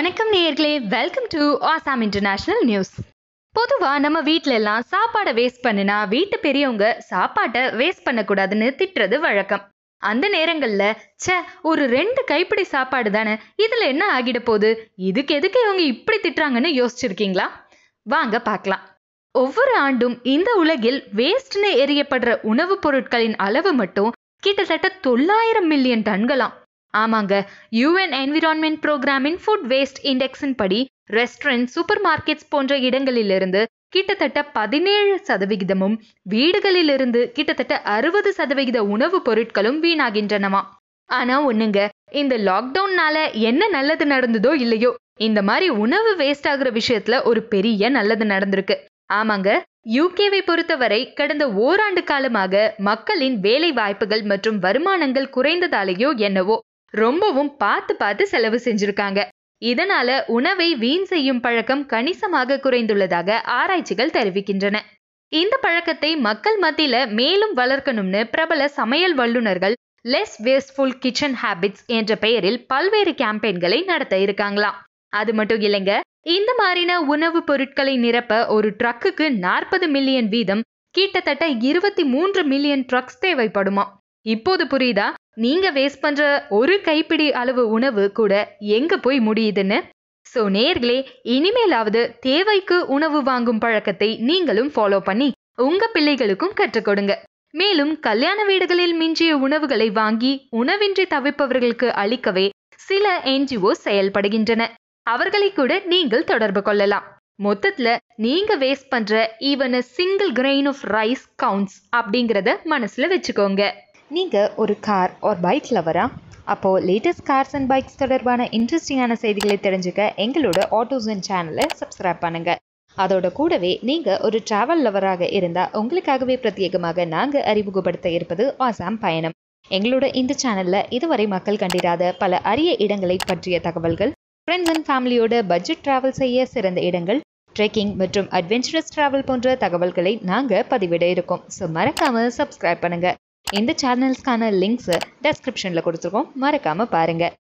வணக்கம் நேயர்களே welcome to Assam international news பொதுவா நம்ம வீட்ல எல்லாம் சாப்பாடை வேஸ்ட் பண்ணினா வீட்டு பெரியவங்க சாப்பாட்டை வேஸ்ட் பண்ணக்கூடாதுன்னு திட்டுறது வழக்கம் அந்த நேரங்கள்ல ச்சே ஒரு ரெண்டு கைப்பிடி சாப்பாடு தானே இதுல என்ன ஆகிட போகுது இதுக்கு எதுக்கு இவங்க இப்படி திட்டுறாங்கன்னு யோசிச்சிருக்கீங்களா வாங்க பார்க்கலாம் ஒவ்வொரு ஆண்டும் இந்த உலகில் வேஸ்ட்னு எரியப்படுற உணவுப் பொருட்களின் அளவு மட்டும் கிட்டத்தட்ட தொள்ளாயிரம் மில்லியன் டன்களாம் ஆமாங்க யூஎன் என்விரான்மெண்ட் ப்ரோக்ராமின் ஃபுட் வேஸ்ட் இண்டெக்ஸின் படி ரெஸ்டாரண்ட் சூப்பர் மார்க்கெட்ஸ் போன்ற இடங்களிலிருந்து கிட்டத்தட்ட பதினேழு சதவிகிதமும் வீடுகளிலிருந்து கிட்டத்தட்ட அறுபது சதவிகித உணவுப் பொருட்களும் வீணாகின்றனவாம் ஆனா ஒண்ணுங்க இந்த லாக்டவுன்னால என்ன நல்லது நடந்ததோ இல்லையோ இந்த மாதிரி உணவு வேஸ்ட் ஆகுற விஷயத்துல ஒரு பெரிய நல்லது நடந்திருக்கு ஆமாங்க யூகேவை பொறுத்தவரை கடந்த ஓராண்டு காலமாக மக்களின் வேலை வாய்ப்புகள் மற்றும் வருமானங்கள் குறைந்ததாலேயோ என்னவோ ரொம்பவும் பார்த்து பார்த்து செலவு செஞ்சிருக்காங்க இதனால உணவை வீண் செய்யும் பழக்கம் கணிசமாக குறைந்துள்ளதாக ஆராய்ச்சிகள் தெரிவிக்கின்றன இந்த பழக்கத்தை மக்கள் மத்தியில மேலும் வளர்க்கணும்னு பிரபல சமையல் வல்லுநர்கள் லெஸ் வேஸ்ட்ஃபுல் கிச்சன் ஹேபிட்ஸ் என்ற பெயரில் பல்வேறு கேம்பெயின்களை நடத்த இருக்காங்களாம் அது மட்டும் இல்லைங்க இந்த மாதிரின உணவுப் பொருட்களை நிரப்ப ஒரு ட்ரக்குக்கு நாற்பது மில்லியன் வீதம் கிட்டத்தட்ட இருபத்தி மூன்று மில்லியன் ட்ரக்ஸ் தேவைப்படுமா இப்போது புரியுதா நீங்க வேஸ்ட் பண்ற ஒரு கைப்பிடி அளவு உணவு கூட எங்க போய் முடியுதுன்னு சோ நேர்களே இனிமேலாவது தேவைக்கு உணவு வாங்கும் பழக்கத்தை நீங்களும் ஃபாலோ பண்ணி உங்க பிள்ளைகளுக்கும் கற்றுக் கொடுங்க மேலும் கல்யாண வீடுகளில் மிஞ்சிய உணவுகளை வாங்கி உணவின்றி தவிப்பவர்களுக்கு அளிக்கவே சில என்ஜிஓ செயல்படுகின்றன அவர்களை கூட நீங்கள் தொடர்பு கொள்ளலாம் மொத்தத்துல நீங்க வேஸ்ட் பண்ற even single grain of rice counts அப்படிங்கறத மனசுல வச்சுக்கோங்க நீங்க ஒரு கார் ஒரு பைக் லவரா அப்போ லேட்டஸ்ட் கார்ஸ் அண்ட் பைக்ஸ் தொடர்பான இன்ட்ரெஸ்டிங்கான செய்திகளை தெரிஞ்சுக்க எங்களோட ஆட்டோசன் சேனலை சப்ஸ்கிரைப் பண்ணுங்க அதோட கூடவே நீங்க ஒரு டிராவல் லவராக இருந்தா உங்களுக்காகவே பிரத்யேகமாக நாங்க அறிமுகப்படுத்த இருப்பது ஆசாம் பயணம் எங்களோட இந்த சேனல்ல இதுவரை மக்கள் கண்டிராத பல அரிய இடங்களை பற்றிய தகவல்கள் ஃப்ரெண்ட்ஸ் அண்ட் ஃபேமிலியோட பட்ஜெட் டிராவல் செய்ய சிறந்த இடங்கள் ட்ரெக்கிங் மற்றும் அட்வென்ச்சரஸ் டிராவல் போன்ற தகவல்களை நாங்க பதிவிட இருக்கோம் ஸோ மறக்காம சப்ஸ்கிரைப் பண்ணுங்க இந்த சேனல்ஸ்க்கான லிங்க்ஸ் டெஸ்கிரிப்ஷனில் கொடுத்துருக்கோம் மறக்காம பாருங்க